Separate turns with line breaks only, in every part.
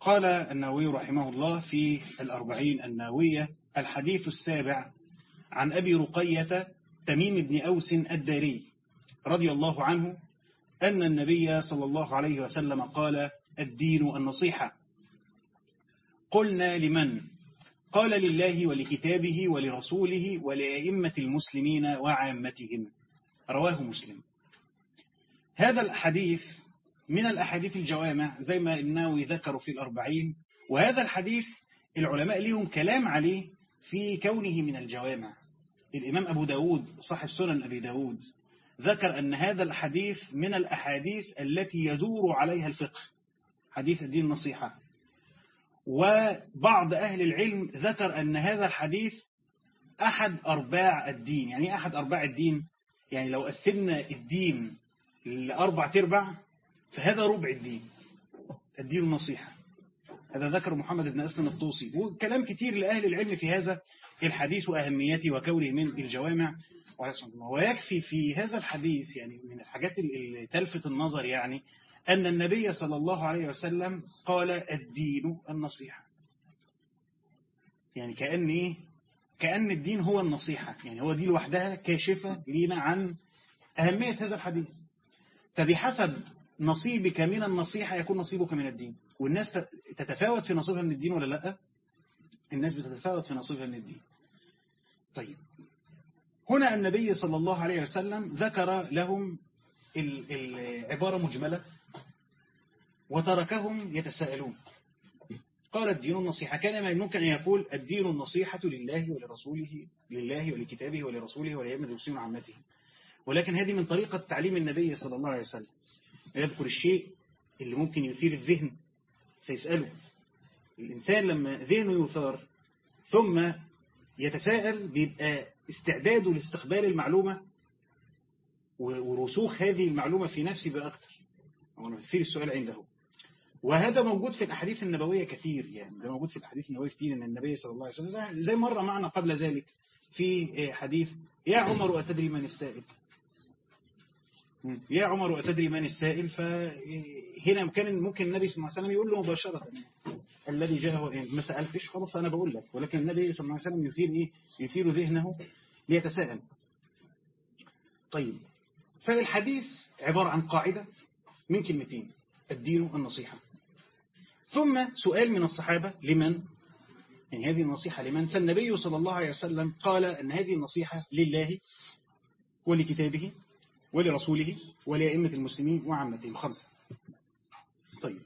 قال النووي رحمه الله في الأربعين النووية الحديث السابع عن أبي رقية تميم بن أوس الداري رضي الله عنه أن النبي صلى الله عليه وسلم قال الدين النصيحة قلنا لمن قال لله ولكتابه ولرسوله ولأئمة المسلمين وعامتهم رواه مسلم هذا الحديث من الأحاديث الجوامع زي ما الناوي ذكروا في الأربعين وهذا الحديث العلماء لهم كلام عليه في كونه من الجوامع الإمام أبو داود صاحب سنن أبي داود ذكر أن هذا الحديث من الأحاديث التي يدور عليها الفقه حديث الدين النصيحة وبعض أهل العلم ذكر أن هذا الحديث أحد أرباع الدين يعني أحد أرباع الدين يعني لو قسمنا الدين لأربع تربع فهذا ربع الدين الدين النصيحة هذا ذكر محمد بن أسلم الطوسي وكلام كتير لأهل العلم في هذا الحديث وأهميته وكونه من الجوامع ويكفي في هذا الحديث يعني من الحاجات اللي تلفت النظر يعني أن النبي صلى الله عليه وسلم قال الدين النصيحة يعني كأن إيه؟ كأن الدين هو النصيحة يعني هو دي لوحدها كاشفة لينا عن أهمية هذا الحديث فبحسب نصيبك من النصيحة يكون نصيبك من الدين والناس تتفاوت في نصيبها من الدين ولا لا الناس بتتفاوت في نصيبها من الدين طيب هنا النبي صلى الله عليه وسلم ذكر لهم العبارة مجملة وتركهم يتساءلون قال الدين النصيحة كان ممكن أن يقول الدين النصيحة لله ولرسوله لله ولكتابه ولرسوله ولأئمة المسلمين وعامته ولكن هذه من طريقة تعليم النبي صلى الله عليه وسلم يذكر الشيء اللي ممكن يثير الذهن فيسأله الإنسان لما ذهنه يثار ثم يتساءل بيبقى استعداده لاستقبال المعلومة ورسوخ هذه المعلومة في نفسه بأكثر ونثير السؤال عنده وهذا موجود في الأحاديث النبوية كثير يعني ده موجود في الأحاديث النبوية كثير أن النبي صلى الله عليه وسلم زي مرة معنا قبل ذلك في حديث يا عمر أتدري من السائل يا عمر أتدري من السائل فهنا كان ممكن النبي صلى الله عليه وسلم يقول له مباشرة الذي جاءه يعني ما سألتش خلاص أنا بقول لك ولكن النبي صلى الله عليه وسلم يثير إيه يثير ذهنه ليتساءل طيب فالحديث عبارة عن قاعدة من كلمتين الدين النصيحة ثم سؤال من الصحابة لمن يعني هذه النصيحة لمن فالنبي صلى الله عليه وسلم قال أن هذه النصيحة لله ولكتابه ولرسوله ولأئمة المسلمين وعامتهم خمسة طيب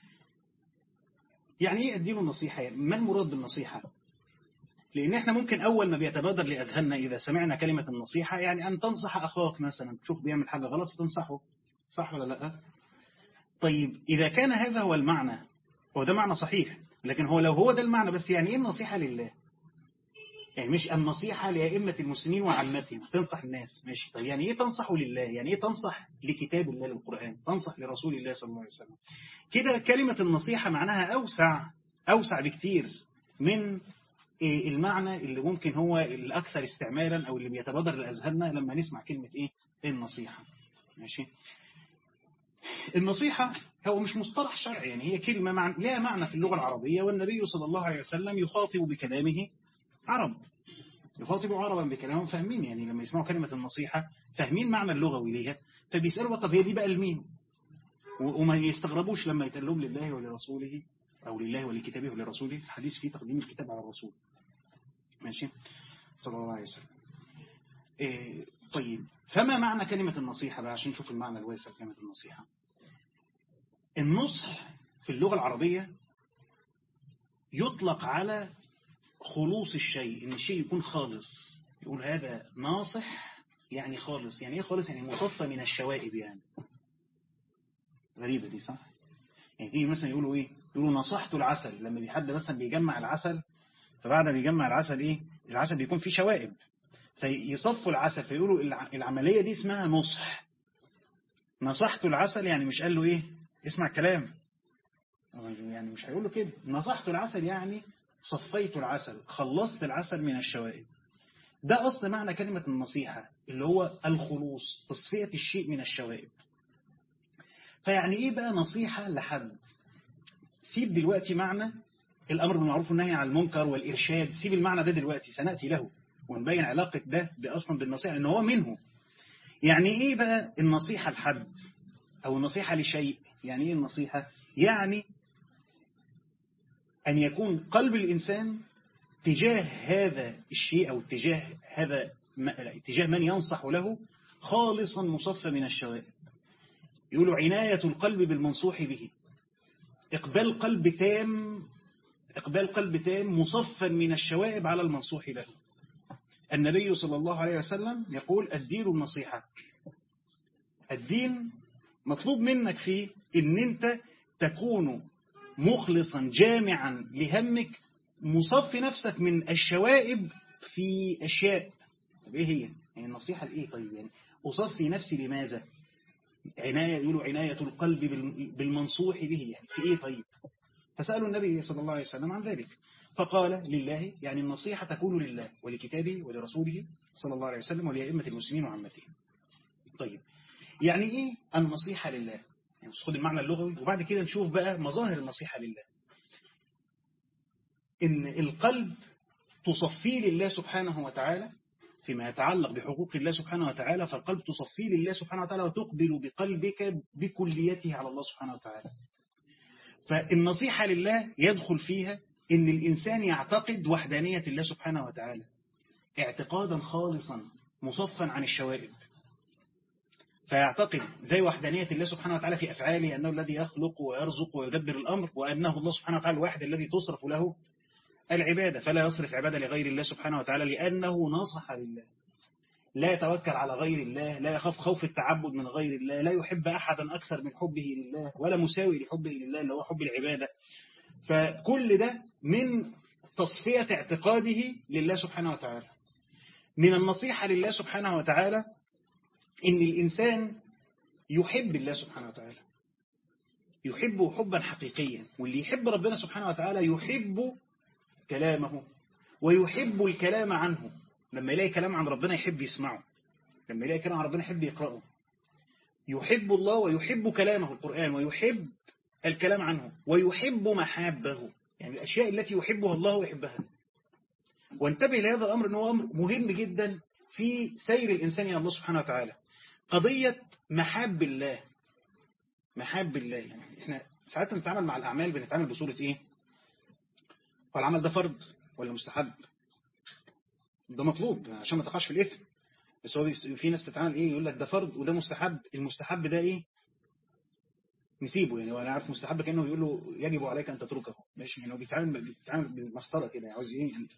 يعني ايه الدين النصيحة يعني ما المراد بالنصيحة لأن احنا ممكن أول ما بيتبادر لأذهاننا إذا سمعنا كلمة النصيحة يعني أن تنصح أخاك مثلا تشوف بيعمل حاجة غلط فتنصحه صح ولا لا طيب إذا كان هذا هو المعنى هو ده معنى صحيح لكن هو لو هو ده المعنى بس يعني ايه النصيحة لله يعني مش النصيحة لأئمة المسلمين وعامتهم تنصح الناس ماشي طيب يعني ايه تنصح لله يعني ايه تنصح لكتاب الله للقرآن تنصح لرسول الله صلى الله عليه وسلم كده كلمة النصيحة معناها أوسع أوسع بكتير من المعنى اللي ممكن هو الأكثر استعمالا أو اللي بيتبادر لأذهاننا لما نسمع كلمة إيه النصيحة ماشي النصيحة هو مش مصطلح شرعي يعني هي كلمة مع... لها معنى في اللغة العربية والنبي صلى الله عليه وسلم يخاطب بكلامه عرب يخاطب عربا بكلامهم فاهمين يعني لما يسمعوا كلمة النصيحة فاهمين معنى اللغوي ليها فبيسألوا طب هي دي بقى لمين وما يستغربوش لما يتقال لله ولرسوله أو لله ولكتابه ولرسوله في الحديث فيه تقديم الكتاب على الرسول ماشي صلى الله عليه وسلم إيه طيب فما معنى كلمة النصيحة بقى عشان نشوف المعنى الواسع كلمة النصيحة النصح في اللغة العربية يطلق على خلوص الشيء ان الشيء يكون خالص يقول هذا ناصح يعني خالص يعني ايه خالص يعني مصفى من الشوائب يعني غريبة دي صح يعني تيجي مثلا يقولوا ايه يقولوا نصحت العسل لما حد مثلا بيجمع العسل فبعد ما بيجمع العسل ايه العسل بيكون فيه شوائب فيصفوا العسل فيقولوا العملية دي اسمها نصح نصحت العسل يعني مش قال له ايه اسمع الكلام يعني مش هيقول له كده نصحت العسل يعني صفيت العسل خلصت العسل من الشوائب ده أصل معنى كلمة النصيحة اللي هو الخلوص تصفية الشيء من الشوائب فيعني إيه بقى نصيحة لحد سيب دلوقتي معنى الأمر بالمعروف والنهي عن المنكر والإرشاد سيب المعنى ده دلوقتي سنأتي له ونبين علاقة ده بأصلا بالنصيحة إن هو منه يعني إيه بقى النصيحة لحد أو النصيحة لشيء يعني إيه النصيحة يعني أن يكون قلب الإنسان تجاه هذا الشيء أو تجاه هذا اتجاه من ينصح له خالصا مصفى من الشوائب يقولوا عناية القلب بالمنصوح به إقبال قلب تام إقبال قلب تام مصفى من الشوائب على المنصوح له النبي صلى الله عليه وسلم يقول الدين النصيحة الدين مطلوب منك فيه ان انت تكون مخلصا جامعا لهمك مصفي نفسك من الشوائب في أشياء طب ايه هي يعني النصيحة لايه طيب يعني أصفي نفسي لماذا عناية يقولوا عناية القلب بالمنصوح به يعني في ايه طيب فسألوا النبي صلى الله عليه وسلم عن ذلك فقال لله يعني النصيحة تكون لله ولكتابه ولرسوله صلى الله عليه وسلم ولأئمة المسلمين وعامتهم طيب يعني ايه النصيحة لله يعني خد المعنى اللغوي وبعد كده نشوف بقى مظاهر النصيحة لله إن القلب تصفيه لله سبحانه وتعالى فيما يتعلق بحقوق الله سبحانه وتعالى فالقلب تصفيه لله سبحانه وتعالى وتقبل بقلبك بكليته على الله سبحانه وتعالى فالنصيحة لله يدخل فيها إن الإنسان يعتقد وحدانية الله سبحانه وتعالى اعتقادا خالصا مصفا عن الشوائب فيعتقد زي وحدانية الله سبحانه وتعالى في أفعاله أنه الذي يخلق ويرزق ويدبر الأمر وأنه الله سبحانه وتعالى الواحد الذي تصرف له العبادة فلا يصرف عبادة لغير الله سبحانه وتعالى لأنه نصح لله لا يتوكل على غير الله لا يخاف خوف التعبد من غير الله لا يحب أحدا أكثر من حبه لله ولا مساوي لحبه لله اللي هو حب العبادة فكل ده من تصفية اعتقاده لله سبحانه وتعالى من النصيحة لله سبحانه وتعالى إن الإنسان يحب الله سبحانه وتعالى يحبه حبا حقيقيا واللي يحب ربنا سبحانه وتعالى يحب كلامه ويحب الكلام عنه لما يلاقي كلام عن ربنا يحب يسمعه لما يلاقي كلام عن ربنا يحب يقرأه يحب الله ويحب كلامه القرآن ويحب الكلام عنه ويحب محابه يعني الأشياء التي يحبها الله ويحبها وانتبه لهذا الأمر أنه أمر مهم جدا في سير الإنسان إلى الله سبحانه وتعالى قضية محاب الله محاب الله يعني احنا ساعات نتعامل مع الأعمال بنتعامل بصورة ايه والعمل ده فرض ولا مستحب ده مطلوب عشان ما تقعش في الإثم بس هو في ناس تتعامل ايه يقول لك ده فرض وده مستحب المستحب ده ايه نسيبه يعني وانا عارف مستحب كانه بيقول له يجب عليك ان تتركه ماشي يعني هو بيتعامل بيتعامل بالمسطره كده عاوز ايه يعني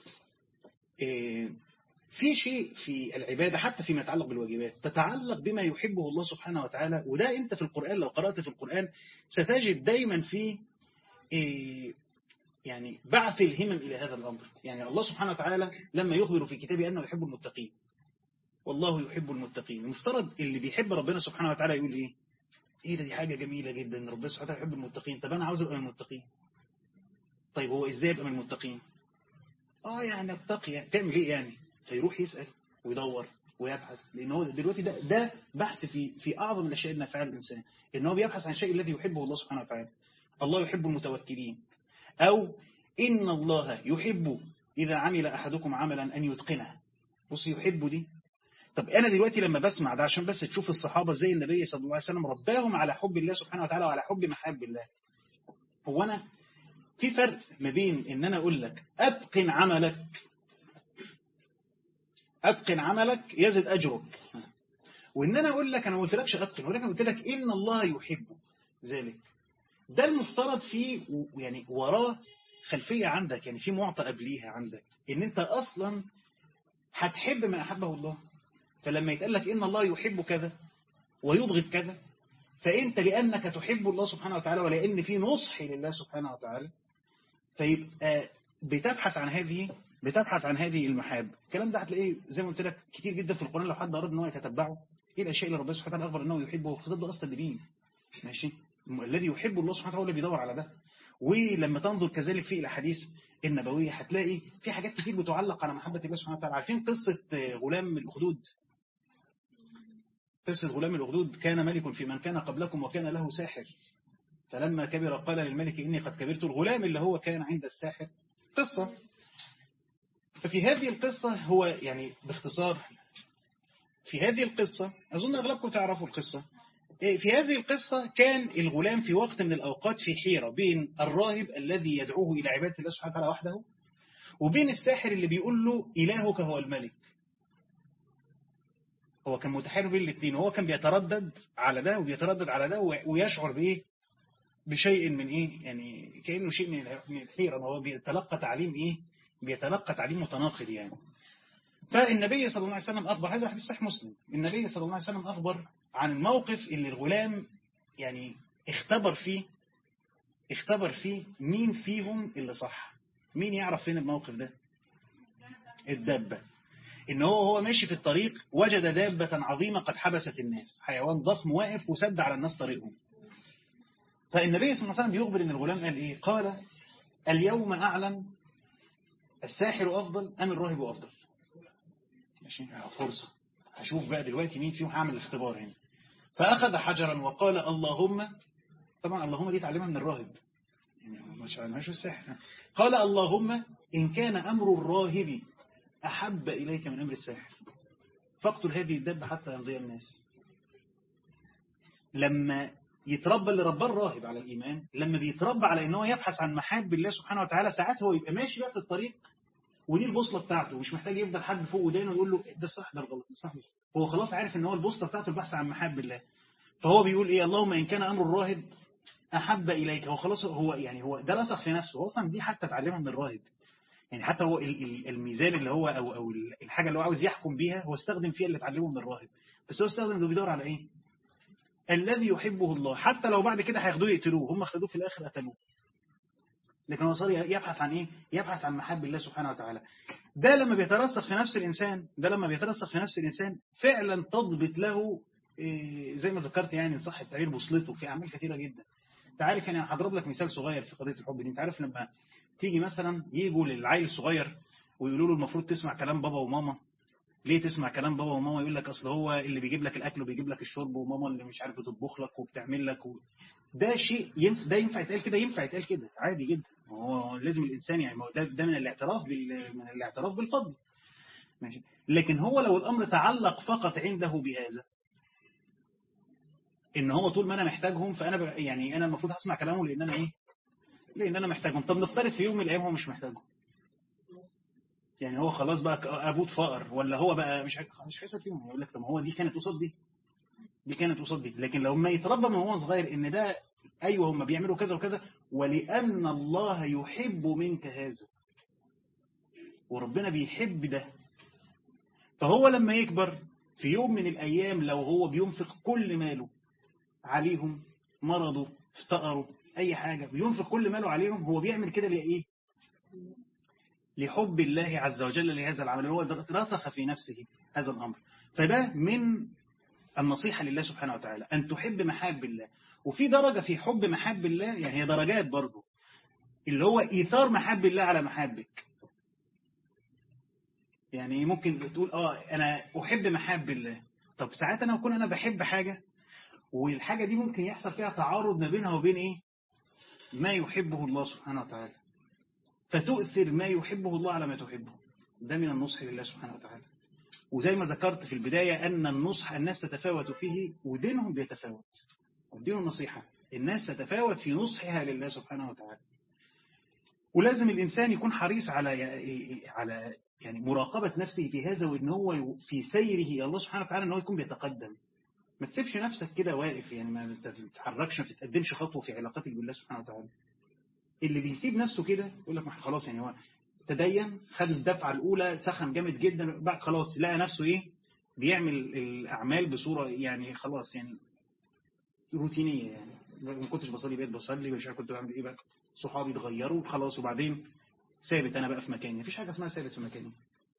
إيه في شيء في العبادة حتى فيما يتعلق بالواجبات تتعلق بما يحبه الله سبحانه وتعالى وده انت في القرآن لو قرأت في القرآن ستجد دايما في إيه يعني بعث الهمم إلى هذا الأمر يعني الله سبحانه وتعالى لما يخبر في كتابه أنه يحب المتقين والله يحب المتقين المفترض اللي بيحب ربنا سبحانه وتعالى يقول إيه إيه ده دي حاجة جميلة جدا ان ربنا سبحانه وتعالى يحب المتقين طب أنا عاوز أبقى من المتقين طيب هو إزاي أبقى من المتقين آه يعني اتقي يعني تعمل إيه يعني فيروح يسأل ويدور ويبحث لأن هو دلوقتي ده, ده بحث في في أعظم الأشياء النافعة للإنسان إن هو بيبحث عن الشيء الذي يحبه الله سبحانه وتعالى الله يحب المتوكلين أو إن الله يحب إذا عمل أحدكم عملا أن يتقنه بص يحب دي طب أنا دلوقتي لما بسمع ده عشان بس تشوف الصحابة زي النبي صلى الله عليه وسلم رباهم على حب الله سبحانه وتعالى وعلى حب محاب الله هو أنا في فرق ما بين إن أنا أقول لك أتقن عملك أتقن عملك يزد أجرك وإن أنا أقول لك أنا ما قلتلكش أتقن ولكن قلت لك إن الله يحب ذلك ده المفترض فيه يعني وراه خلفية عندك يعني في معطى قبليها عندك إن أنت أصلا هتحب ما أحبه الله فلما يتقال لك إن الله يحب كذا ويبغض كذا فأنت لأنك تحب الله سبحانه وتعالى ولأن في نصح لله سبحانه وتعالى فيبقى بتبحث عن هذه بتبحث عن هذه المحاب الكلام ده هتلاقيه زي ما قلت لك كتير جدا في القرآن لو حد أراد ان هو يتتبعه ايه الاشياء اللي ربنا سبحانه وتعالى اخبر انه يحبه والخطاب ده اصلا لمين ماشي الذي يحب الله سبحانه وتعالى هو اللي بيدور على ده ولما تنظر كذلك في الاحاديث النبويه هتلاقي في حاجات كتير بتعلق على محبه الله سبحانه وتعالى عارفين قصه غلام الاخدود قصه غلام الاخدود كان ملك في من كان قبلكم وكان له ساحر فلما كبر قال للملك إني قد كبرت الغلام اللي هو كان عند الساحر قصة ففي هذه القصة هو يعني باختصار في هذه القصة أظن أغلبكم تعرفوا القصة في هذه القصة كان الغلام في وقت من الأوقات في حيرة بين الراهب الذي يدعوه إلى عبادة الله سبحانه وتعالى وحده وبين الساحر اللي بيقول له إلهك هو الملك هو كان متحير بين الاثنين وهو كان بيتردد على ده وبيتردد على ده ويشعر بإيه بشيء من إيه يعني كأنه شيء من الحيرة هو بيتلقى تعليم إيه بيتلقى تعليم متناقض يعني فالنبي صلى الله عليه وسلم أخبر هذا حديث صحيح مسلم النبي صلى الله عليه وسلم أخبر عن الموقف اللي الغلام يعني اختبر فيه اختبر فيه مين فيهم اللي صح مين يعرف فين الموقف ده الدابة ان هو هو ماشي في الطريق وجد دابة عظيمة قد حبست الناس حيوان ضخم واقف وسد على الناس طريقهم فالنبي صلى الله عليه وسلم بيخبر ان الغلام قال ايه قال اليوم اعلم الساحر افضل ام الراهب افضل ماشي فرصة هشوف بقى دلوقتي مين فيهم هعمل الاختبار هنا فأخذ حجرا وقال اللهم طبعا اللهم دي تعلمها من الراهب يعني مش مش الساحر قال اللهم إن كان أمر الراهب أحب إليك من أمر الساحر فاقتل هذه الدابة حتى يمضي الناس لما يتربى اللي رباه الراهب على الإيمان لما بيتربى على أنه يبحث عن محاب الله سبحانه وتعالى ساعات هو يبقى ماشي بقى في الطريق ودي البوصلة بتاعته مش محتاج يفضل حد فوق ودانه يقول له ده صح ده الغلط صح هو خلاص عارف ان هو البوصلة بتاعته البحث عن محاب الله فهو بيقول ايه اللهم ان كان امر الراهب احب اليك هو خلاص هو يعني هو ده رسخ في نفسه هو اصلا دي حتى اتعلمها من الراهب يعني حتى هو الميزان اللي هو او او الحاجه اللي هو عاوز يحكم بيها هو استخدم فيها اللي اتعلمه من الراهب بس هو استخدم انه بيدور على ايه الذي يحبه الله حتى لو بعد كده هياخدوه يقتلوه هم خدوه في الاخر قتلوه لكن هو صار يبحث عن ايه يبحث عن محب الله سبحانه وتعالى ده لما بيترسخ في نفس الإنسان ده لما بيترسخ في نفس الإنسان فعلا تضبط له إيه زي ما ذكرت يعني صح التعبير بوصلته في أعمال كثيرة جدا انت عارف يعني هضرب لك مثال صغير في قضية الحب دي انت عارف لما تيجي مثلا يجوا للعيل الصغير ويقولوا له المفروض تسمع كلام بابا وماما ليه تسمع كلام بابا وماما يقول لك اصل هو اللي بيجيب لك الاكل وبيجيب لك الشرب وماما اللي مش عارف بتطبخ لك وبتعمل لك و... ده شيء ينف... ده ينفع يتقال كده ينفع يتقال كده عادي جدا هو لازم الانسان يعني ده, ده من الاعتراف بال... من الاعتراف بالفضل ماشي لكن هو لو الامر تعلق فقط عنده بهذا ان هو طول ما انا محتاجهم فانا ب... يعني انا المفروض هسمع كلامه لان انا ايه لان انا محتاجهم طب نفترض في يوم من الايام هو مش محتاجهم يعني هو خلاص بقى ابوه اتفقر ولا هو بقى مش مش هيحصل فيهم يقول لك طب هو دي كانت قصاد دي دي كانت قصاد دي لكن لو ما يتربى من هو صغير ان ده ايوه هم بيعملوا كذا وكذا ولان الله يحب منك هذا وربنا بيحب ده فهو لما يكبر في يوم من الايام لو هو بينفق كل ماله عليهم مرضه افتقروا اي حاجه بينفق كل ماله عليهم هو بيعمل كده لايه لحب الله عز وجل لهذا العمل هو رسخ في نفسه هذا الأمر فده من النصيحة لله سبحانه وتعالى أن تحب محاب الله وفي درجة في حب محاب الله يعني هي درجات برضه اللي هو إيثار محاب الله على محابك يعني ممكن تقول آه أنا أحب محاب الله طب ساعات أنا أكون أنا بحب حاجة والحاجة دي ممكن يحصل فيها تعارض ما بينها وبين إيه ما يحبه الله سبحانه وتعالى فتؤثر ما يحبه الله على ما تحبه ده من النصح لله سبحانه وتعالى وزي ما ذكرت في البداية أن النصح الناس تتفاوت فيه ودينهم بيتفاوت ودين النصيحة الناس تتفاوت في نصحها لله سبحانه وتعالى ولازم الإنسان يكون حريص على على يعني مراقبة نفسه في هذا وإن هو في سيره إلى الله سبحانه وتعالى إن هو يكون بيتقدم ما تسيبش نفسك كده واقف يعني ما تتحركش ما تتقدمش خطوة في علاقتك بالله سبحانه وتعالى اللي بيسيب نفسه كده يقول لك خلاص يعني هو تدين خد الدفعة الأولى سخن جامد جدا بعد خلاص لقى نفسه إيه بيعمل الأعمال بصورة يعني خلاص يعني روتينية يعني ما كنتش بصلي بقيت بصلي مش عارف كنت بعمل إيه بقى صحابي اتغيروا خلاص وبعدين ثابت أنا بقى في مكاني مفيش حاجة اسمها ثابت في مكاني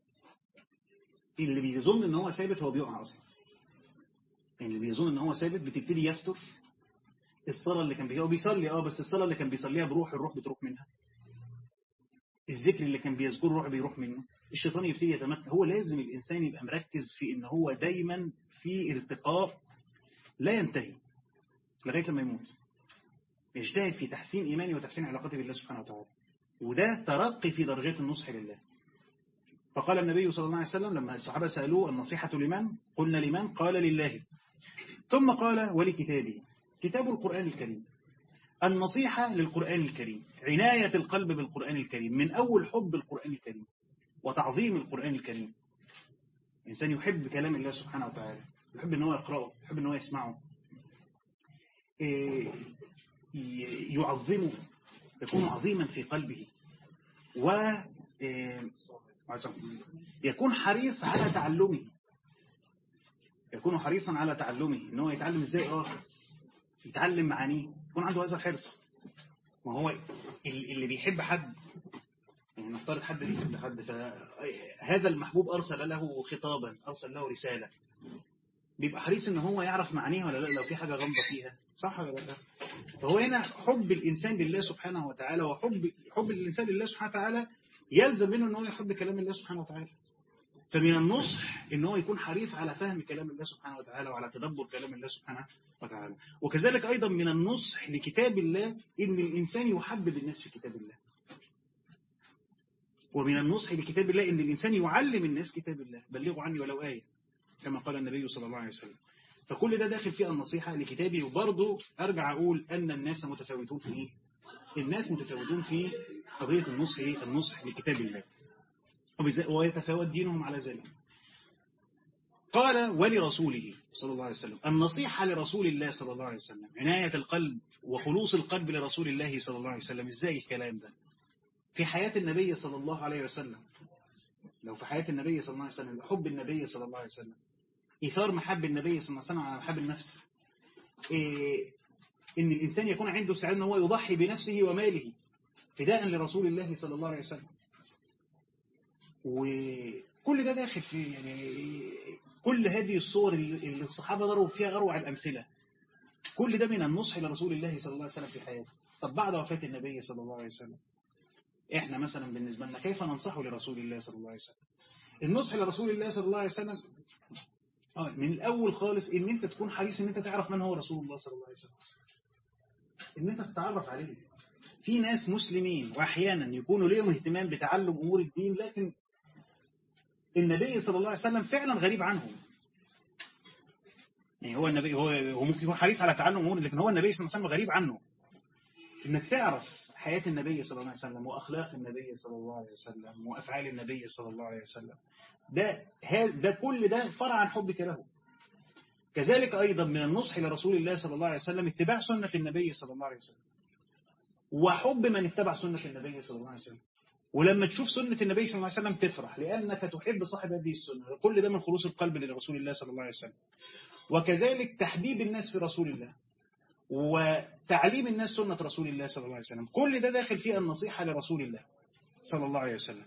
اللي بيظن إن هو ثابت هو بيقع أصلا اللي بيظن إن هو ثابت بتبتدي يفتر الصلاة اللي كان بيصلي هو بيصلي اه بس الصلاة اللي كان بيصليها بروح الروح بتروح منها الذكر اللي كان بيذكره الروح بيروح منه الشيطان يبتدي يتمكن هو لازم الإنسان يبقى مركز في إن هو دايما في ارتقاء لا ينتهي لغاية لما يموت يجتهد في تحسين إيمانه وتحسين علاقته بالله سبحانه وتعالى وده ترقي في درجات النصح لله فقال النبي صلى الله عليه وسلم لما الصحابة سألوه النصيحة لمن قلنا لمن قال لله ثم قال ولكتابه كتاب القرآن الكريم النصيحة للقرآن الكريم عناية القلب بالقرآن الكريم من أول حب القرآن الكريم وتعظيم القرآن الكريم إنسان يحب كلام الله سبحانه وتعالى يحب أنه يقرأه يحب أنه يسمعه يعظمه يكون عظيما في قلبه و يكون حريص على تعلمه يكون حريصا على تعلمه ان هو يتعلم ازاي اه يتعلم معانيه يكون عنده هذا الحرص ما هو اللي بيحب حد يعني نفترض حد بيحب حد هذا المحبوب ارسل له خطابا ارسل له رسالة بيبقى حريص ان هو يعرف معانيها ولا لا لو في حاجة غامضة فيها صح ولا لا فهو هنا حب الإنسان لله سبحانه وتعالى وحب حب الإنسان لله سبحانه وتعالى يلزم منه ان هو يحب كلام الله سبحانه وتعالى فمن النصح ان هو يكون حريص على فهم كلام الله سبحانه وتعالى وعلى تدبر كلام الله سبحانه وتعالى وكذلك أيضا من النصح لكتاب الله ان الإنسان يحبب الناس في كتاب الله ومن النصح لكتاب الله ان الإنسان يعلم الناس كتاب الله بلغوا عني ولو آية كما قال النبي صلى الله عليه وسلم فكل ده داخل فيه النصيحة لكتابه وبرضه أرجع أقول أن الناس متفاوتون في إيه؟ الناس متفاوتون في قضية النصح إيه؟ النصح لكتاب الله ويتفاوت دينهم على ذلك قال ولرسوله صلى الله عليه وسلم النصيحة لرسول الله صلى الله عليه وسلم عناية القلب وخلوص القلب لرسول الله صلى الله عليه وسلم إزاي الكلام ده في حياة النبي صلى الله عليه وسلم لو في حياة النبي صلى الله عليه وسلم حب النبي صلى الله عليه وسلم إيثار محب النبي صلى الله عليه وسلم على محب النفس إيه إن الإنسان يكون عنده استعداد أن هو يضحي بنفسه وماله فداء لرسول الله صلى الله عليه وسلم وكل ده داخل في يعني كل هذه الصور اللي الصحابة ضربوا فيها أروع الأمثلة كل ده من النصح لرسول الله صلى الله عليه وسلم في حياته طب بعد وفاة النبي صلى الله عليه وسلم احنا مثلا بالنسبة لنا كيف ننصحه لرسول الله صلى الله عليه وسلم النصح لرسول الله صلى الله عليه وسلم آه من الأول خالص إن أنت تكون حريص إن أنت تعرف من هو رسول الله صلى الله عليه وسلم إن أنت تتعرف عليه في ناس مسلمين وأحيانا يكونوا ليهم اهتمام بتعلم أمور الدين لكن النبي صلى الله عليه وسلم فعلا غريب عنهم يعني هو النبي هو هو ممكن يكون حريص على تعلم أمور لكن هو النبي صلى الله عليه وسلم غريب عنه إنك تعرف حياة النبي صلى الله عليه وسلم وأخلاق النبي صلى الله عليه وسلم وأفعال النبي صلى الله عليه وسلم ده ده كل ده فرع عن حبك له كذلك أيضا من النصح لرسول الله صلى الله عليه وسلم اتباع سنة النبي صلى الله عليه وسلم وحب من اتبع سنة النبي صلى الله عليه وسلم ولما تشوف سنة النبي صلى الله عليه وسلم تفرح لأنك تحب صاحب هذه السنة كل ده من خلوص القلب لرسول الله صلى الله عليه وسلم وكذلك تحبيب الناس في رسول الله وتعليم الناس سنة رسول الله صلى الله عليه وسلم كل ده داخل فيه النصيحة لرسول الله صلى الله عليه وسلم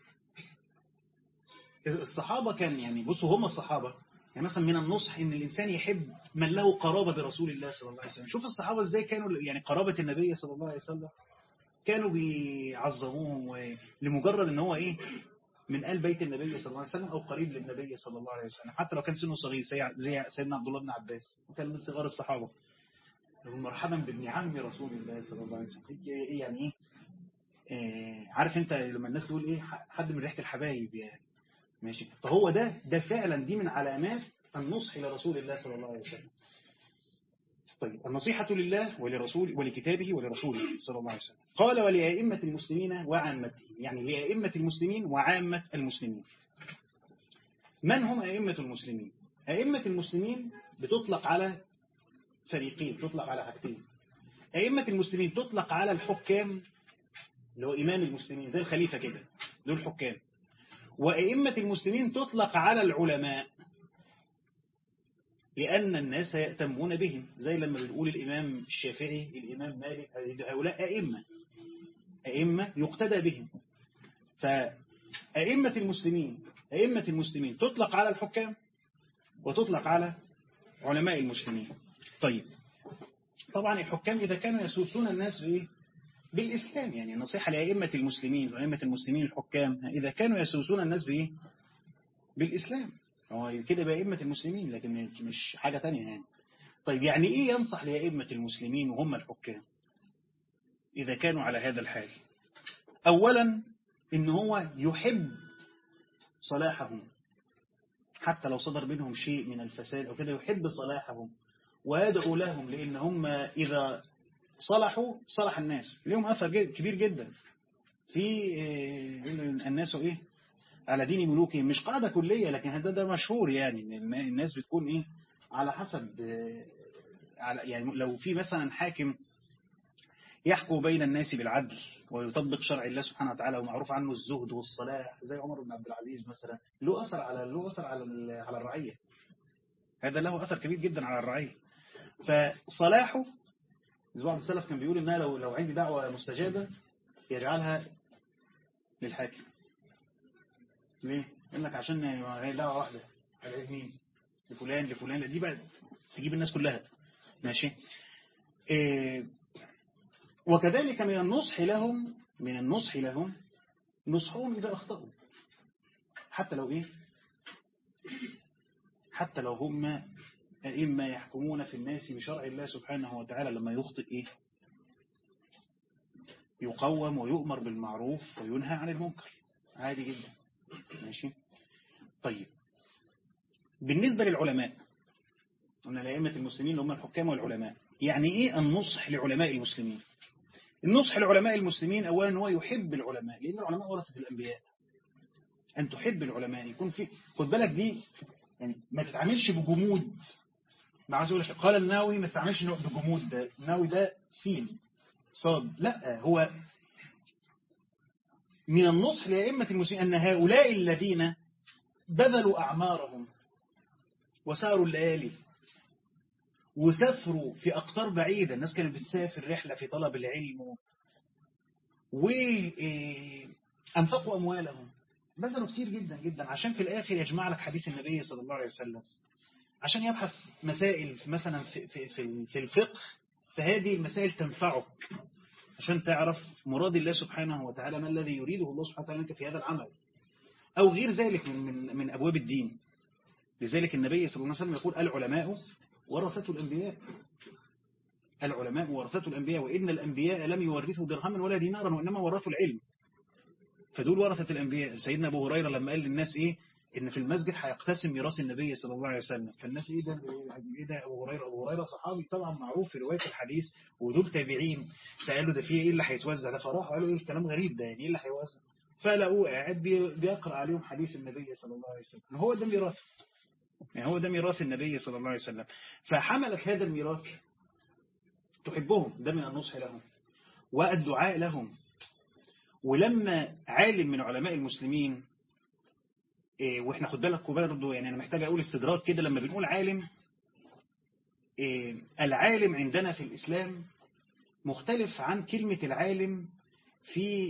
الصحابة كان يعني بصوا هم الصحابة يعني مثلا من النصح ان الانسان يحب من له قرابة برسول الله صلى الله عليه وسلم شوف الصحابة ازاي كانوا يعني قرابة النبي صلى الله عليه وسلم كانوا بيعظموه لمجرد ان هو ايه من آل بيت النبي صلى الله عليه وسلم او قريب للنبي صلى الله عليه وسلم حتى لو كان سنه صغير زي سيدنا عبد الله بن عباس وكان من صغار الصحابة مرحبا بابن عم رسول الله صلى الله عليه وسلم ايه يعني ايه آه عارف انت لما الناس تقول ايه حد من ريحة الحبايب يعني ماشي فهو ده ده فعلا دي من علامات النصح لرسول الله صلى الله عليه وسلم طيب النصيحة لله ولرسول ولكتابه ولرسوله صلى الله عليه وسلم قال ولأئمة المسلمين وعامتهم يعني لأئمة المسلمين وعامة المسلمين من هم أئمة المسلمين أئمة المسلمين بتطلق على فريقين تطلق على حاجتين أئمة المسلمين تطلق على الحكام اللي هو إمام المسلمين زي الخليفة كده دول حكام وأئمة المسلمين تطلق على العلماء لأن الناس يأتمون بهم زي لما بنقول الإمام الشافعي الإمام مالك هؤلاء أئمة أئمة يقتدى بهم فأئمة المسلمين أئمة المسلمين تطلق على الحكام وتطلق على علماء المسلمين طيب طبعا الحكام إذا كانوا يسوسون الناس بإيه؟ بالإسلام يعني النصيحة لأئمة المسلمين وأئمة المسلمين الحكام إذا كانوا يسوسون الناس بإيه؟ بالإسلام هو كده بأئمة المسلمين لكن مش حاجة تانية يعني طيب يعني إيه ينصح لأئمة المسلمين وهم الحكام إذا كانوا على هذا الحال أولا إن هو يحب صلاحهم حتى لو صدر منهم شيء من الفساد أو كده يحب صلاحهم ويدعو لهم لأن هم إذا صلحوا صلح الناس لهم أثر كبير جدا في الناس إيه على دين ملوكهم مش قاعدة كلية لكن هذا ده مشهور يعني إن الناس بتكون إيه على حسب على يعني لو في مثلا حاكم يحكم بين الناس بالعدل ويطبق شرع الله سبحانه وتعالى ومعروف عنه الزهد والصلاح زي عمر بن عبد العزيز مثلا له أثر على له أثر على على الرعية هذا له أثر كبير جدا على الرعية فصلاحه بعض السلف كان بيقول إنها لو لو عندي دعوة مستجابة يجعلها للحاكم ليه؟ يقول لك عشان هي دعوة واحدة على مين؟ لفلان لفلان دي بقى تجيب الناس كلها ماشي إيه وكذلك من النصح لهم من النصح لهم نصحهم إذا أخطأوا حتى لو إيه حتى لو هم أئمة يحكمون في الناس بشرع الله سبحانه وتعالى لما يخطئ إيه يقوم ويؤمر بالمعروف وينهى عن المنكر عادي جدا ماشي طيب بالنسبة للعلماء قلنا لأئمة المسلمين اللي هم الحكام والعلماء يعني إيه النصح لعلماء المسلمين النصح لعلماء المسلمين أولا هو يحب العلماء لأن العلماء ورثة الأنبياء أن تحب العلماء يكون في خد بالك دي يعني ما تتعاملش بجمود ما عايز اقول لك قال الناوي ما تتعاملش بجمود ده الناوي ده سين صاد لا هو من النصح لأئمة المسلمين أن هؤلاء الذين بذلوا أعمارهم وساروا الليالي وسافروا في أقطار بعيدة الناس كانت بتسافر رحلة في طلب العلم وأنفقوا أموالهم بذلوا كتير جدا جدا عشان في الآخر يجمع لك حديث النبي صلى الله عليه وسلم عشان يبحث مسائل مثلا في, في, في, في الفقه فهذه المسائل تنفعك عشان تعرف مراد الله سبحانه وتعالى ما الذي يريده الله سبحانه وتعالى منك في هذا العمل أو غير ذلك من, من, من أبواب الدين لذلك النبي صلى الله عليه وسلم يقول العلماء ورثة الأنبياء العلماء ورثة الأنبياء وإن الأنبياء لم يورثوا درهما ولا دينارا وإنما ورثوا العلم فدول ورثة الأنبياء سيدنا أبو هريرة لما قال للناس إيه إن في المسجد هيقتسم ميراث النبي صلى الله عليه وسلم فالناس إيه ده إيه ده أبو هريرة أبو هريرة صحابي طبعا معروف في رواية الحديث ودول تابعين فقالوا ده فيه إيه اللي هيتوزع ده فراحوا قالوا إيه الكلام غريب ده يعني إيه اللي هيوزع فلقوه قاعد بيقرأ عليهم حديث النبي صلى الله عليه وسلم هو ده ميراث يعني هو ده ميراث النبي صلى الله عليه وسلم فحملك هذا الميراث تحبهم ده من النصح لهم والدعاء لهم ولما عالم من علماء المسلمين إيه واحنا خد بالك برضه يعني انا محتاج اقول استدراك كده لما بنقول عالم إيه العالم عندنا في الاسلام مختلف عن كلمة العالم في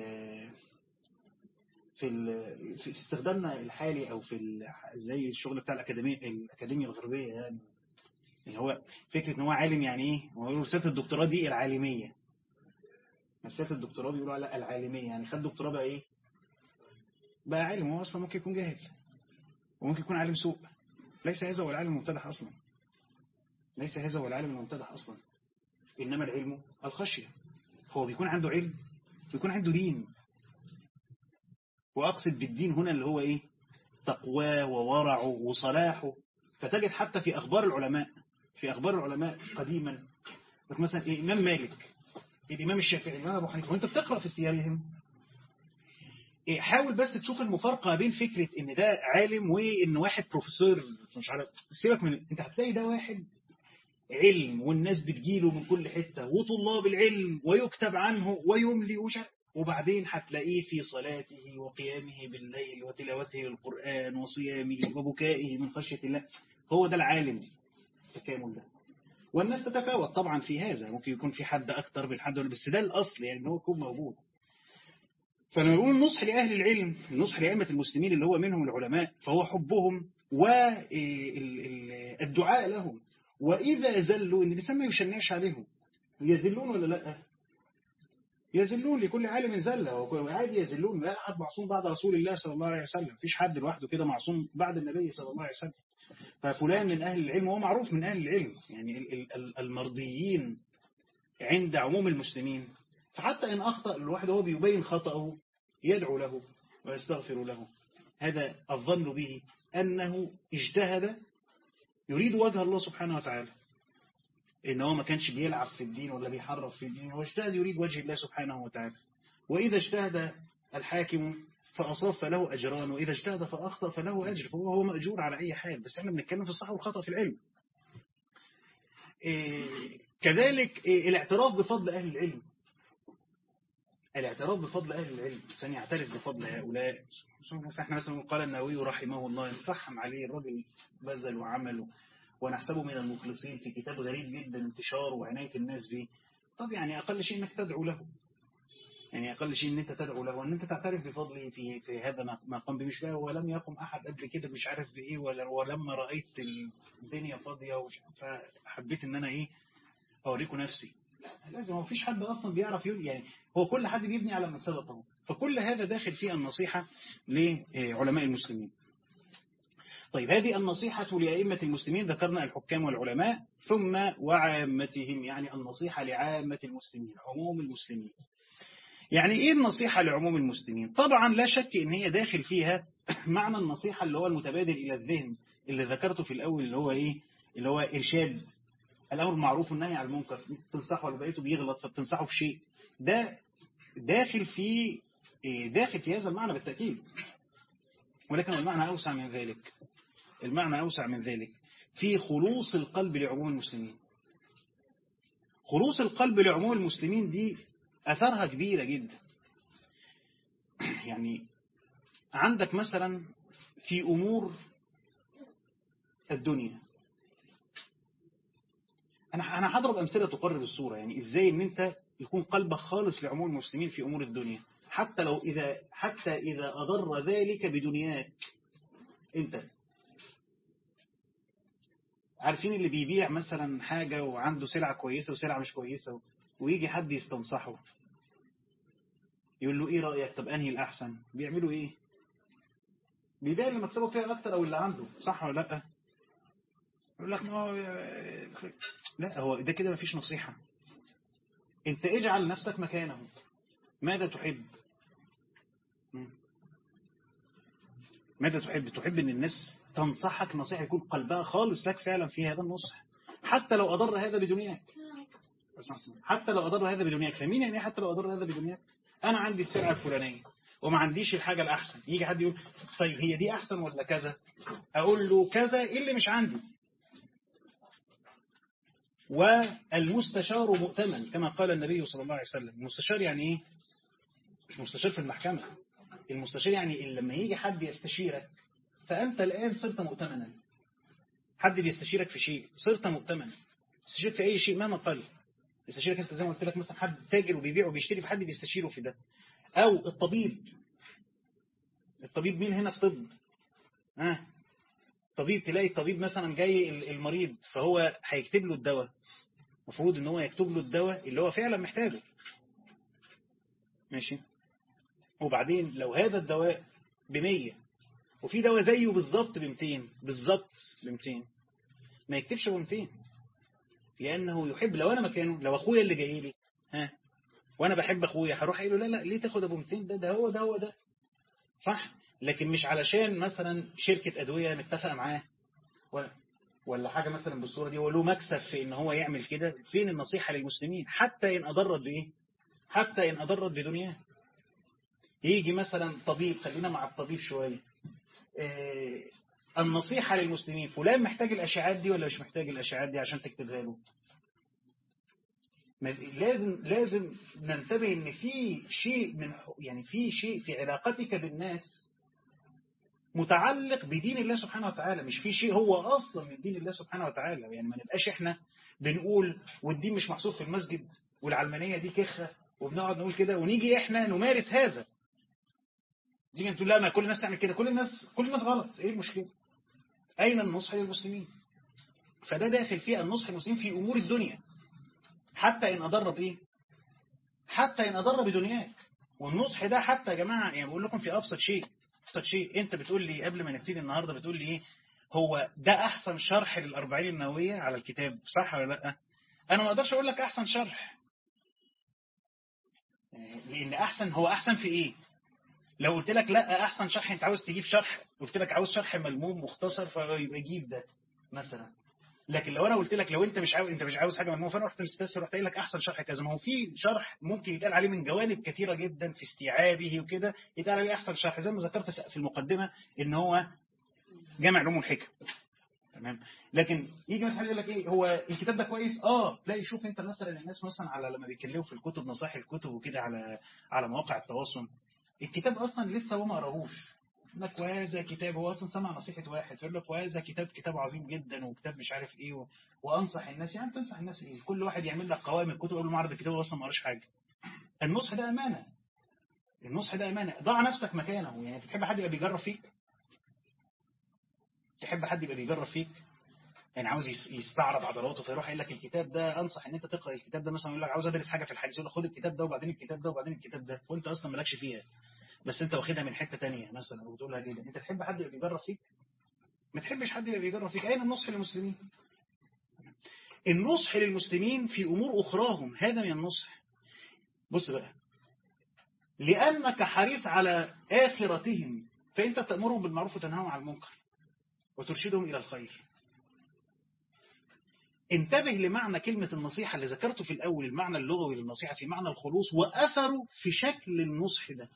في في استخدامنا الحالي او في زي الشغل بتاع الاكاديميه الاكاديميه الغربيه يعني يعني هو فكره ان هو عالم يعني ايه هو رساله الدكتوراه دي العالميه رساله الدكتوراه بيقولوا على العالميه يعني خد دكتوراه بقى ايه بقى عالم هو اصلا ممكن يكون جاهل وممكن يكون عالم سوء ليس هذا هو العالم الممتدح اصلا ليس هذا هو العالم الممتدح اصلا انما العلم الخشيه هو بيكون عنده علم بيكون عنده دين وأقصد بالدين هنا اللي هو إيه تقواه وورعه وصلاحه فتجد حتى في أخبار العلماء في أخبار العلماء قديما مثلا إيه إمام مالك الإمام الشافعي الإمام أبو حنيفة وأنت بتقرأ في سيرهم إيه حاول بس تشوف المفارقة بين فكرة إن ده عالم وإن واحد بروفيسور مش عارف سيبك من أنت هتلاقي ده واحد علم والناس بتجيله من كل حتة وطلاب العلم ويكتب عنه ويملي وش وبعدين هتلاقيه في صلاته وقيامه بالليل وتلاوته للقرآن وصيامه وبكائه من خشية الله هو ده العالم التكامل ده والناس تتفاوت طبعا في هذا ممكن يكون في حد أكتر من حد بس ده الأصل يعني هو يكون موجود فلما نقول النصح لأهل العلم النصح لأئمة المسلمين اللي هو منهم العلماء فهو حبهم والدعاء لهم وإذا زلوا إن الإنسان ما يشنعش عليهم يزلون ولا لا يزلون لكل عالم زلة وعادي يزلون لا أحد معصوم بعد رسول الله صلى الله عليه وسلم فيش حد لوحده كده معصوم بعد النبي صلى الله عليه وسلم ففلان من أهل العلم هو معروف من أهل العلم يعني المرضيين عند عموم المسلمين فحتى إن أخطأ الواحد هو بيبين خطأه يدعو له ويستغفر له هذا الظن به أنه اجتهد يريد وجه الله سبحانه وتعالى إن هو ما كانش بيلعب في الدين ولا بيحرف في الدين هو اجتهد يريد وجه الله سبحانه وتعالى وإذا اجتهد الحاكم فأصاب فله أجران وإذا اجتهد فأخطأ فله أجر فهو هو مأجور على أي حال بس احنا بنتكلم في الصح والخطأ في العلم إيه كذلك إيه الاعتراف بفضل أهل العلم الاعتراف بفضل أهل العلم الإنسان يعترف بفضل هؤلاء احنا مثلا قال النووي رحمه الله نفحم عليه الرجل بذل وعمل ونحسبه من المخلصين في كتاب غريب جدا انتشاره وعناية الناس به طب يعني أقل شيء أنك تدعو له يعني أقل شيء أن أنت تدعو له وأن أنت تعترف بفضله في في هذا ما قام به مش بقى ولم يقم أحد قبل كده مش عارف بإيه ولا ولما رأيت الدنيا فاضية فحبيت أن أنا إيه أوريكم نفسي لازم هو فيش حد أصلا بيعرف يقول يعني هو كل حد بيبني على من سبقه فكل هذا داخل في النصيحة لعلماء المسلمين طيب هذه النصيحة لأئمة المسلمين ذكرنا الحكام والعلماء ثم وعامتهم يعني النصيحة لعامة المسلمين عموم المسلمين يعني إيه النصيحة لعموم المسلمين طبعا لا شك إن هي داخل فيها معنى النصيحة اللي هو المتبادل إلى الذهن اللي ذكرته في الأول اللي هو إيه اللي هو إرشاد الأمر المعروف والنهي عن المنكر تنصحه ولا بقيته بيغلط فبتنصحه بشيء ده داخل في داخل في هذا المعنى بالتأكيد ولكن المعنى أوسع من ذلك المعنى أوسع من ذلك في خلوص القلب لعموم المسلمين خلوص القلب لعموم المسلمين دي أثرها كبيرة جدا يعني عندك مثلا في أمور الدنيا أنا أنا هضرب أمثلة تقرب الصورة يعني إزاي إن أنت يكون قلبك خالص لعموم المسلمين في أمور الدنيا حتى لو إذا حتى إذا أضر ذلك بدنياك أنت عارفين اللي بيبيع مثلا حاجة وعنده سلعة كويسة وسلعة مش كويسة ويجي حد يستنصحه يقول له ايه رأيك طب انهي الأحسن بيعملوا ايه بيبيع اللي مكسبه فيها أكتر أو اللي عنده صح ولا لا يقول لك ما لا هو ده كده مفيش نصيحة انت اجعل نفسك مكانه ماذا تحب ماذا تحب تحب ان الناس تنصحك نصيحة يكون قلبها خالص لك فعلا في هذا النصح حتى لو أضر هذا بدنياك حتى لو أضر هذا بدنياك فمين يعني حتى لو أضر هذا بدنياك أنا عندي السلعة الفلانية وما عنديش الحاجة الأحسن يجي حد يقول طيب هي دي أحسن ولا كذا أقول له كذا إيه اللي مش عندي والمستشار مؤتمن كما قال النبي صلى الله عليه وسلم المستشار يعني إيه مش مستشار في المحكمة المستشار يعني لما يجي حد يستشيرك فأنت الآن صرت مؤتمنا حد بيستشيرك في شيء صرت مؤتمنا استشيرك في أي شيء مهما قل يستشيرك أنت زي ما قلت لك مثلا حد تاجر وبيبيع وبيشتري في حد بيستشيره في ده أو الطبيب الطبيب مين هنا في طب ها آه. طبيب تلاقي الطبيب مثلا جاي المريض فهو هيكتب له الدواء المفروض ان هو يكتب له الدواء اللي هو فعلا محتاجه ماشي وبعدين لو هذا الدواء بمية وفي دواء زيه بالظبط ب 200 بالظبط ب 200 ما يكتبش ب 200 لأنه يحب لو أنا مكانه لو أخويا اللي جاي لي ها وأنا بحب أخويا هروح أقول له لا لا ليه تاخد أبو 200 ده ده هو ده هو ده صح لكن مش علشان مثلا شركة أدوية متفق معاه ولا ولا حاجة مثلا بالصورة دي وله مكسب في إن هو يعمل كده فين النصيحة للمسلمين حتى إن أضرت بإيه حتى إن أضرت بدنياه يجي مثلا طبيب خلينا مع الطبيب شوية آه النصيحة للمسلمين فلان محتاج الأشعات دي ولا مش محتاج الأشعات دي عشان تكتبها له لازم لازم ننتبه ان في شيء من يعني في شيء في علاقتك بالناس متعلق بدين الله سبحانه وتعالى مش في شيء هو اصلا من دين الله سبحانه وتعالى يعني ما نبقاش احنا بنقول والدين مش محصور في المسجد والعلمانيه دي كخه وبنقعد نقول كده ونيجي احنا نمارس هذا تيجي تقول لا ما كل الناس تعمل كده كل الناس كل الناس غلط ايه المشكله اين النصح للمسلمين فده داخل فيه النصح للمسلمين في امور الدنيا حتى ان اضر بايه حتى ان اضر بدنياك والنصح ده حتى يا جماعه يعني بقول لكم في ابسط شيء ابسط شيء انت بتقول لي قبل ما نبتدي النهارده بتقول لي ايه هو ده احسن شرح للأربعين النوويه على الكتاب صح ولا لا انا ما اقدرش اقول لك احسن شرح لأن أحسن هو أحسن في إيه لو قلت لك لا أحسن شرح أنت عاوز تجيب شرح قلت لك عاوز شرح ملموم مختصر فيبقى جيب ده مثلا لكن لو انا قلت لك لو انت مش عاوز انت مش عاوز حاجه ملمومه فانا رحت مستسهل رحت قايل لك احسن شرح كذا ما هو في شرح ممكن يتقال عليه من جوانب كثيره جدا في استيعابه وكده يتقال عليه احسن شرح زي ما ذكرت في المقدمه ان هو جامع علوم الحكم تمام لكن يجي مثلا يقول لك ايه هو الكتاب ده كويس اه تلاقي شوف انت مثلا الناس مثلا على لما بيتكلموا في الكتب نصائح الكتب وكده على على مواقع التواصل الكتاب اصلا لسه هو ما قراهوش لك وهذا كتاب هو اصلا سمع نصيحه واحد فيقول لك وهذا كتاب كتاب عظيم جدا وكتاب مش عارف ايه و... وانصح الناس يعني تنصح الناس ايه كل واحد يعمل لك قوائم الكتب قبل ما يعرض الكتاب هو اصلا ما قراش حاجه النصح ده امانه النصح ده امانه ضع نفسك مكانه يعني تحب حد يبقى بيجرب فيك تحب حد يبقى بيجرب فيك يعني عاوز يستعرض عضلاته فيروح يقول لك الكتاب ده انصح ان انت تقرا الكتاب ده مثلا يقول لك عاوز ادرس حاجه في الحديث يقول لك خد الكتاب ده وبعدين الكتاب ده وبعدين الكتاب ده وانت اصلا مالكش فيها بس انت واخدها من حته تانية مثلا وبتقولها كده انت تحب حد يبقى بيجرب فيك ما تحبش حد يبقى بيجرب فيك اين النصح للمسلمين النصح للمسلمين في امور اخراهم هذا من النصح بص بقى لانك حريص على اخرتهم فانت تامرهم بالمعروف وتنهاهم عن المنكر وترشدهم الى الخير انتبه لمعنى كلمة النصيحة اللي ذكرته في الأول المعنى اللغوي للنصيحة في معنى الخلوص وأثره في شكل النصح ده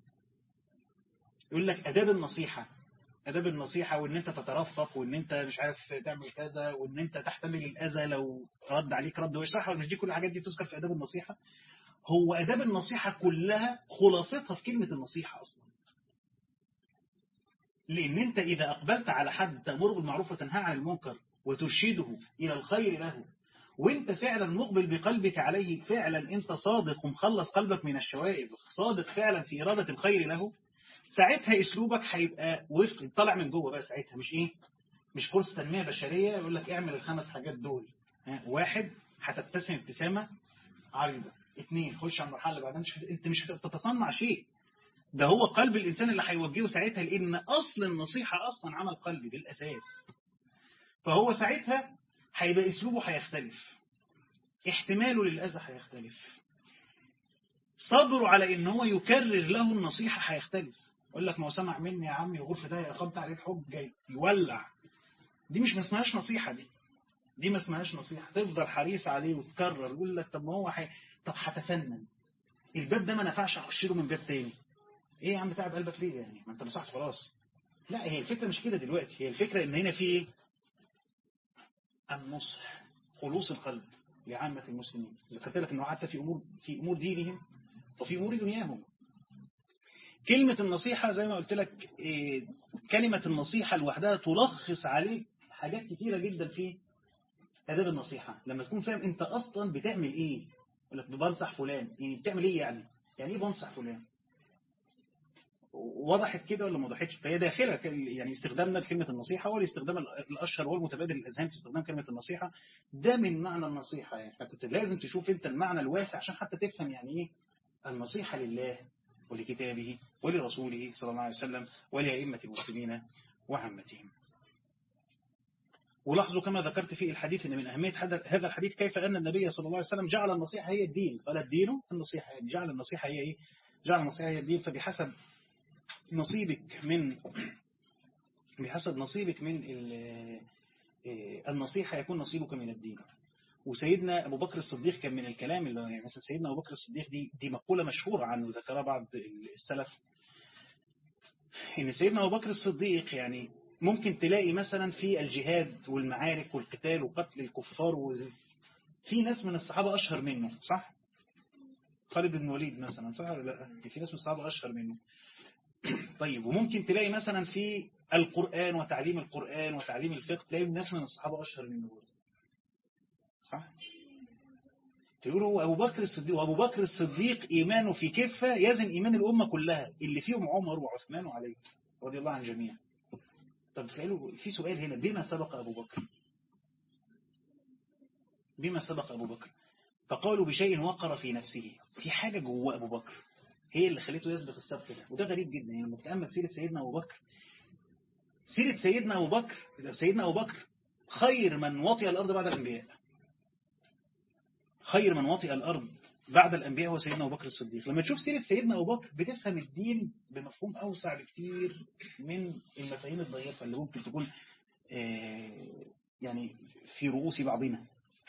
يقول لك أداب النصيحة أداب النصيحة وإن أنت تترفق وإن أنت مش عارف تعمل كذا وإن أنت تحتمل الأذى لو رد عليك رد وش صح ولا مش دي كل الحاجات دي تذكر في أداب النصيحة هو أداب النصيحة كلها خلاصتها في كلمة النصيحة أصلا لأن أنت إذا أقبلت على حد تأمر بالمعروف وتنهى عن المنكر وترشده إلى الخير له وانت فعلا مقبل بقلبك عليه فعلا انت صادق ومخلص قلبك من الشوائب صادق فعلا في إرادة الخير له ساعتها اسلوبك هيبقى وفق طالع من جوه بقى ساعتها مش ايه مش فرصه تنميه بشريه يقول لك اعمل الخمس حاجات دول واحد هتبتسم ابتسامه عريضه اثنين خش على المرحله اللي بعدها مش انت مش هتتصنع شيء ده هو قلب الانسان اللي هيوجهه ساعتها لان اصل النصيحه اصلا عمل قلبي بالاساس فهو ساعتها هيبقى اسلوبه هيختلف احتماله للاذى هيختلف صبره على ان هو يكرر له النصيحه هيختلف يقول لك ما هو سمع مني يا عمي وغرفة ده اقامت عليه الحب جاي يولع دي مش ما اسمهاش نصيحة دي دي ما اسمهاش نصيحة تفضل حريص عليه وتكرر يقول لك طب ما هو حي... طب هتفنن الباب ده ما نفعش اخش له من باب تاني ايه يا عم تعب قلبك ليه يعني ما انت نصحت خلاص لا هي الفكرة مش كده دلوقتي هي الفكرة ان هنا في ايه النصح خلوص القلب لعامة المسلمين ذكرت لك انه حتى في امور في امور دينهم وفي امور دنياهم كلمة النصيحة زي ما قلت لك إيه كلمة النصيحة لوحدها تلخص عليك حاجات كتيرة جدا في آداب النصيحة لما تكون فاهم أنت أصلا بتعمل إيه يقول لك بنصح فلان يعني بتعمل إيه يعني يعني إيه بنصح فلان وضحت كده ولا ما وضحتش فهي داخلة يعني استخدامنا لكلمة النصيحة هو الاستخدام الأشهر والمتبادل الأذهان في استخدام كلمة النصيحة ده من معنى النصيحة يعني فكنت لازم تشوف أنت المعنى الواسع عشان حتى تفهم يعني إيه النصيحة لله ولكتابه ولرسوله صلى الله عليه وسلم ولأئمة المسلمين وعامتهم ولاحظوا كما ذكرت في الحديث أن من أهمية هذا الحديث كيف أن النبي صلى الله عليه وسلم جعل النصيحة هي الدين قال الدين النصيحة يعني جعل النصيحة هي إيه؟ جعل النصيحة هي الدين فبحسب نصيبك من بحسب نصيبك من النصيحة يكون نصيبك من الدين وسيدنا أبو بكر الصديق كان من الكلام اللي يعني مثلا سيدنا أبو بكر الصديق دي دي مقولة مشهورة عنه ذكرها بعض السلف إن سيدنا أبو بكر الصديق يعني ممكن تلاقي مثلا في الجهاد والمعارك والقتال وقتل الكفار في ناس من الصحابة أشهر منه صح؟ خالد بن وليد مثلا صح ولا لا؟ في ناس من الصحابة أشهر منه طيب وممكن تلاقي مثلا في القرآن وتعليم القرآن وتعليم الفقه تلاقي ناس من الصحابة أشهر منه برضه صح تقولوا أبو بكر الصديق وأبو بكر الصديق إيمانه في كفة يزن إيمان الأمة كلها اللي فيهم عمر وعثمان وعلي رضي الله عن جميع طب تخيلوا في سؤال هنا بما سبق أبو بكر بما سبق أبو بكر فقالوا بشيء وقر في نفسه في حاجة جوه أبو بكر هي اللي خليته يسبق السبق ده وده غريب جدا يعني لما بتأمل سيرة سيدنا أبو بكر سيرة سيدنا أبو بكر سيدنا أبو بكر خير من وطي الأرض بعد الأنبياء خير من وطئ الأرض بعد الأنبياء هو سيدنا أبو بكر الصديق لما تشوف سيرة سيدنا أبو بكر بتفهم الدين بمفهوم أوسع بكتير من المفاهيم الضيقة اللي ممكن تكون يعني في رؤوس بعضنا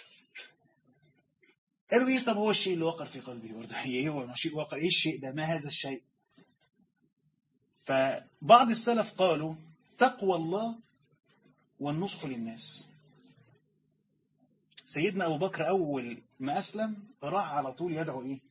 قالوا ايه طب هو الشيء اللي وقر في قلبه برضه ايه هو شيء وقر ايه الشيء ده ما هذا الشيء فبعض السلف قالوا تقوى الله والنصح للناس سيدنا أبو بكر أول ما أسلم راح على طول يدعو إيه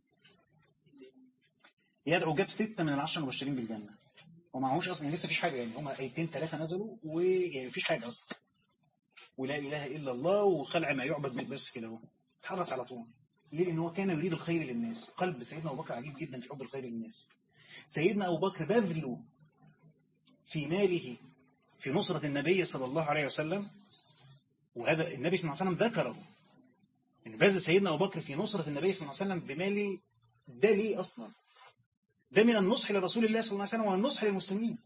يدعو جاب ستة من العشر المبشرين بالجنة ومعهوش أصلا لسه فيش حاجة يعني هما آيتين ثلاثة نزلوا ويعني فيش حاجة أصلا ولا إله إلا الله وخلع ما يعبد من بس كده هو اتحرك على طول ليه لأن هو كان يريد الخير للناس قلب سيدنا أبو بكر عجيب جدا في حب الخير للناس سيدنا أبو بكر بذله في ماله في نصرة النبي صلى الله عليه وسلم وهذا النبي صلى الله عليه وسلم ذكره إن بذل سيدنا أبو بكر في نصرة النبي صلى الله عليه وسلم بماله ده ليه أصلا ده من النصح لرسول الله صلى الله عليه وسلم والنصح للمسلمين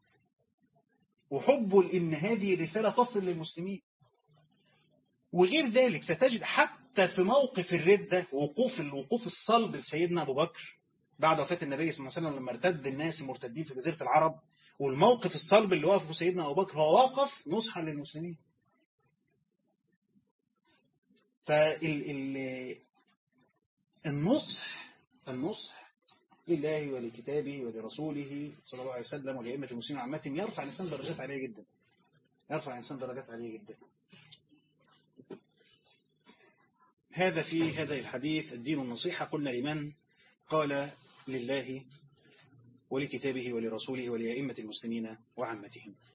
وحبه لأن هذه الرسالة تصل للمسلمين وغير ذلك ستجد حتى في موقف الردة وقوف الوقوف الصلب لسيدنا أبو بكر بعد وفاة النبي صلى الله عليه وسلم لما ارتد الناس المرتدين في جزيرة العرب والموقف الصلب اللي وقفه سيدنا أبو بكر هو وقف نصحا للمسلمين فالنصح النصح لله ولكتابه ولرسوله صلى الله عليه وسلم ولأئمة المسلمين عامة يرفع الإنسان درجات عالية جدا يرفع الإنسان درجات عالية جدا هذا في هذا الحديث الدين النصيحة قلنا لمن قال لله ولكتابه ولرسوله ولأئمة المسلمين وعامتهم